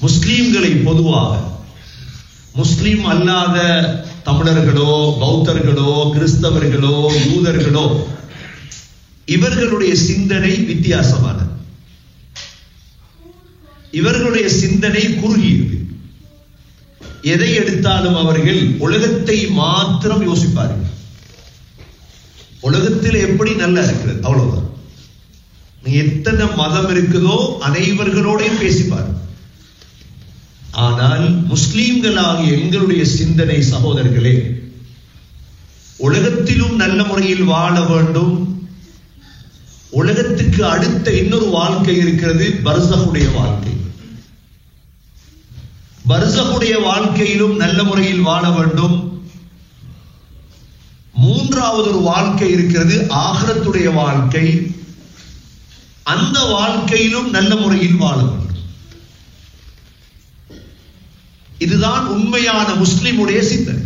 முஸ்லீம்களை பொதுவாக முஸ்லீம் அல்லாத தமிழர்களோ பௌத்தர்களோ கிறிஸ்தவர்களோ யூதர்களோ இவர்களுடைய சிந்தனை வித்தியாசமானது இவர்களுடைய சிந்தனை குறுகியது எதை எடுத்தாலும் அவர்கள் உலகத்தை மாத்திரம் யோசிப்பார்கள் உலகத்தில் எப்படி நல்லா இருக்கிறது அவ்வளவுதான் நீ எத்தனை மதம் இருக்குதோ அனைவர்களோடையும் பேசிப்பார் ஆனால் முஸ்லீம்களாகிய எங்களுடைய சிந்தனை சகோதரர்களே உலகத்திலும் நல்ல முறையில் வாழ வேண்டும் உலகத்துக்கு அடுத்த இன்னொரு வாழ்க்கை இருக்கிறது பர்சகுடைய வாழ்க்கை பர்சகுடைய வாழ்க்கையிலும் நல்ல முறையில் வாழ வேண்டும் மூன்றாவது ஒரு வாழ்க்கை இருக்கிறது ஆகரத்துடைய வாழ்க்கை அந்த வாழ்க்கையிலும் நல்ல முறையில் வாழ வேண்டும் இதுதான் உண்மையான முஸ்லிமுடைய சிந்தனை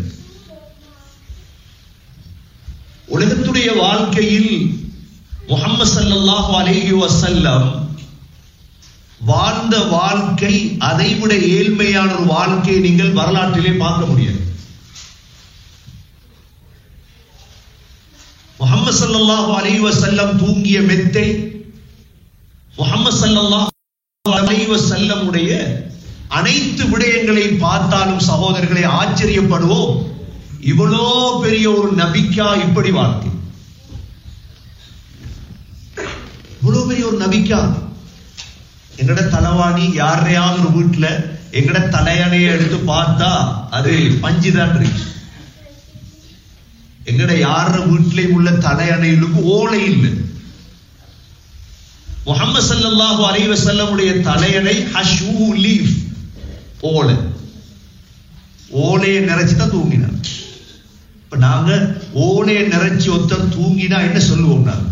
உலகத்துடைய வாழ்க்கையில் முகமது சல்லல்லாஹு அலைஹி வசல்லம் வாழ்ந்த வாழ்க்கை அதைவிட ஏழ்மையான ஒரு வாழ்க்கையை நீங்கள் வரலாற்றிலே பார்க்க முடியாது முகமது சல்லல்லாஹு அலைஹி வசல்லம் தூங்கிய மெத்தை முகமது சல்லல்லாஹு அலைஹி வசல்லமுடைய அனைத்து விடயங்களை பார்த்தாலும் சகோதரர்களை ஆச்சரியப்படுவோம் இவ்வளோ பெரிய ஒரு நபிக்கா இப்படி வாழ்க்கை இவ்வளவு பெரிய ஒரு நபிக்கா எங்கட தலவாணி யாரையாவது ஒரு வீட்டுல எங்கட தலையணையை எடுத்து பார்த்தா அது பஞ்சுதான் இருக்கு எங்கட யார வீட்டிலையும் உள்ள தலையணைகளுக்கு ஓலை இல்லை முகமது சல்லல்லாஹு அலைஹி வஸல்லமுடைய தலையணை ஹஷூ லீஃப் ஓலை ஓலையை நிறைச்சு தான் தூங்கினார் இப்ப நாங்க ஓலையை நிறைச்சி ஒருத்தர் தூங்கினா என்ன சொல்லுவோம் நாங்க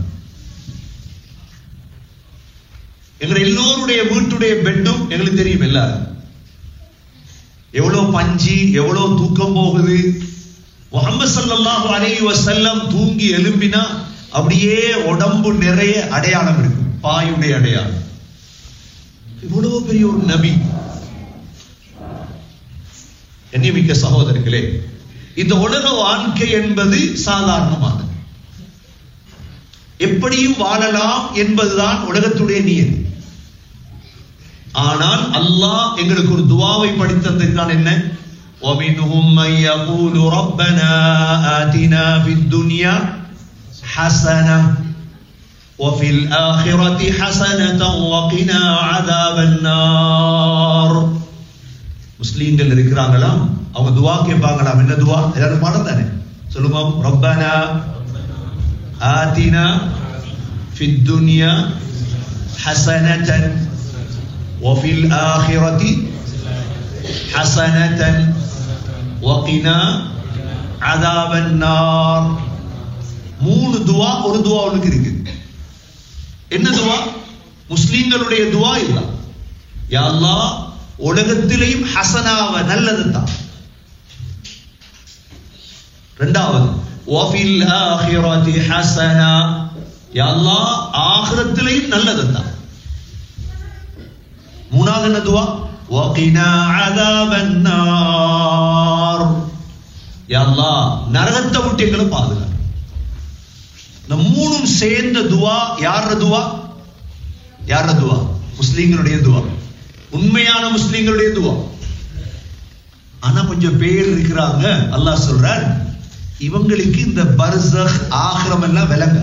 எங்க எல்லோருடைய வீட்டுடைய பெட்டும் எங்களுக்கு தெரியும் எல்லாரும் எவ்வளவு பஞ்சி எவ்வளவு தூக்கம் போகுது முகமது சல்லல்லாஹு அலைஹி வஸல்லம் தூங்கி எழும்பினா அப்படியே உடம்பு நிறைய அடையாளம் இருக்கு பாயுடைய அடையாளம் இவ்வளவு பெரிய ஒரு நபி எண்ணிமிக்க சகோதரர்களே இந்த உலக வாழ்க்கை என்பது சாதாரணமானது எப்படியும் வாழலாம் என்பதுதான் உலகத்துடைய நியதி ஆனால் அல்லாஹ் எங்களுக்கு ஒரு துவாவை படித்ததுதான் என்ன ومنهم من يقول ربنا آتنا في الدنيا حسنة وفي الآخرة حسنة وقنا عذاب النار முஸ்லீம்கள் இருக்கிறாங்களாம் அவங்க துவா கேட்பாங்களாம் என்ன துவா எல்லாரும் பாடம் தானே சொல்லுங்க ரப்பனா ஆத்தினா في الدنيا حسنة وفي الآخرة حسنة وقنا عذاب النار மூணு துவா ஒரு துவா உனக்கு இருக்கு என்ன துவா முஸ்லீம்களுடைய துவா இல்ல யா அல்லாஹ் உலகத்திலேயும் ஹசனாவ நல்லது தான் ரெண்டாவது வஃபில் ஆஹிரதி ஹசனா யா அல்லாஹ் ஆகிரத்திலேயும் நல்லது தான் மூணாவது என்ன துவா வகினா அதாபன் நார் யா அல்லாஹ் நரகத்தை விட்டு எங்களை பாதுகாத்து இந்த மூணும் சேர்ந்த துவா யார துவா யார துவா முஸ்லீம்களுடைய துவா உண்மையான முஸ்லீம்களுடைய துவா ஆனா கொஞ்சம் பேர் இருக்கிறாங்க அல்லாஹ் சொல்றான் இவங்களுக்கு இந்த பர்சக் ஆகிரம் எல்லாம் விளங்க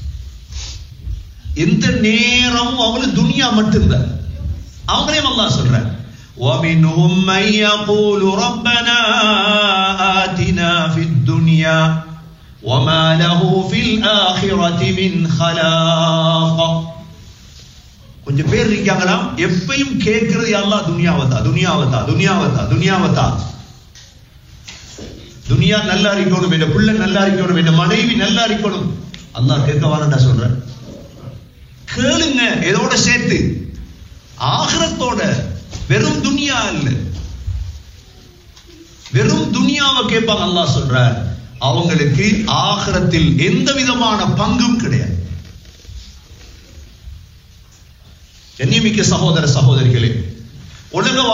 எந்த நேரமும் அவங்களுக்கு துனியா மட்டும்தான் அவங்களையும் அல்லாஹ் சொல்றான் ومنهم من يقول ربنا آتنا في الدنيا وما له في الآخرة من خلاق கொஞ்சம் பேர் இருக்காங்களாம் எப்பயும் கேட்கிறது அல்லாஹ் துனியாவதா துனியாவதா துனியாவதா துனியாவதா துனியா நல்லா இருக்கணும் என்ன பிள்ளை நல்லா இருக்கணும் என்ன மனைவி நல்லா இருக்கணும் அல்லாஹ் கேட்க வாரண்டா சொல்றேன் கேளுங்க இதோட சேர்த்து ஆகிரத்தோட வெறும் துனியா இல்ல வெறும் துனியாவை கேட்பாங்க அல்லாஹ் சொல்ற அவங்களுக்கு ஆகிரத்தில் எந்த விதமான பங்கும் கிடையாது கண்ணியமிக்க சகோதர சகோதரிகளே உலக